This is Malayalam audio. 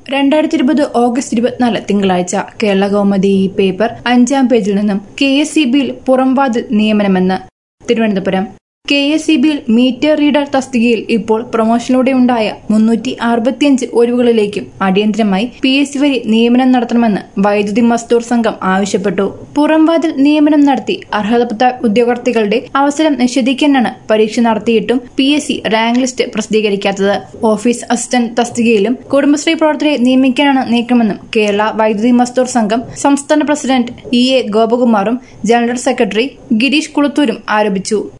രണ്ടായിരത്തി ഇരുപത് ഓഗസ്റ്റ് ഇരുപത്തിനാല് തിങ്കളാഴ്ച കേരള കൗമുദി ഈ പേപ്പർ അഞ്ചാം പേജിൽ നിന്നും കെ എസ് ഇ ബിയിൽ പുറംവാതിൽ നിയമനമെന്ന് തിരുവനന്തപുരം കെ എസ് ഇ ബിയിൽ മീറ്റർ റീഡർ തസ്തികയിൽ ഇപ്പോൾ പ്രൊമോഷനിലൂടെ ഉണ്ടായ മുന്നൂറ്റി അറുപത്തിയഞ്ച് ഒഴിവുകളിലേക്കും അടിയന്തരമായി പി എസ് സി വഴി നിയമനം നടത്തണമെന്ന് വൈദ്യുതി മസ്ദൂർ സംഘം ആവശ്യപ്പെട്ടു പുറംവാതിൽ നിയമനം നടത്തി അർഹതപ്പെട്ട ഉദ്യോഗാർത്ഥികളുടെ അവസരം നിഷേധിക്കാനാണ് പരീക്ഷ നടത്തിയിട്ടും P S C rank list പ്രസിദ്ധീകരിക്കാത്തത് ഓഫീസ് അസിസ്റ്റന്റ് തസ്തികയിലും കുടുംബശ്രീ പ്രവർത്തകരെ നിയമിക്കാനാണ് നീക്കമെന്നും കേരള വൈദ്യുതി മസ്ദൂർ സംഘം സംസ്ഥാന പ്രസിഡന്റ് ഇ എ ഗോപകുമാറും ജനറൽ സെക്രട്ടറി ഗിരീഷ് കുളത്തൂരും ആരോപിച്ചു